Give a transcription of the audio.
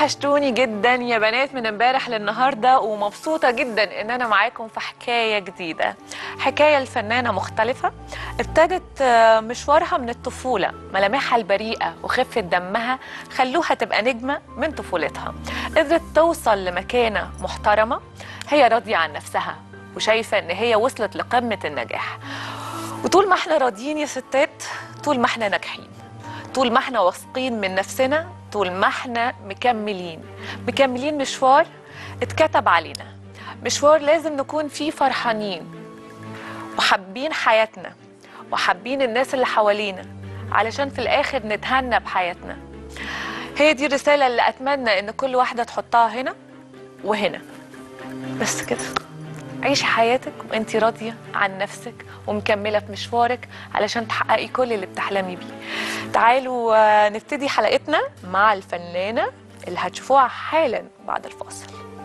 وحشتوني جدا يا بنات من امبارح للنهارده ومبسوطه جدا ان انا معاكم في حكايه جديده حكايه الفنانه مختلفه ابتدت آه، مشوارها من الطفوله ملامحها البريئه وخفه دمها خلوها تبقى نجمه من طفولتها قدرت توصل لمكانه محترمه هي راضيه عن نفسها وشايفه ان هي وصلت لقمه النجاح وطول ما احنا راضيين يا ستات طول ما احنا ناجحين طول ما احنا واثقين من نفسنا طول ما احنا مكملين مكملين مشوار اتكتب علينا مشوار لازم نكون فيه فرحانين وحابين حياتنا وحابين الناس اللي حوالينا علشان في الاخر نتهنى بحياتنا هي دي الرسالة اللي اتمنى ان كل واحدة تحطها هنا وهنا بس كده عيشي حياتك وانت راضية عن نفسك ومكملة في مشوارك علشان تحققي كل اللي بتحلمي بيه تعالوا آه، نبتدي حلقتنا مع الفنانة اللي هتشوفوها حالا بعد الفاصل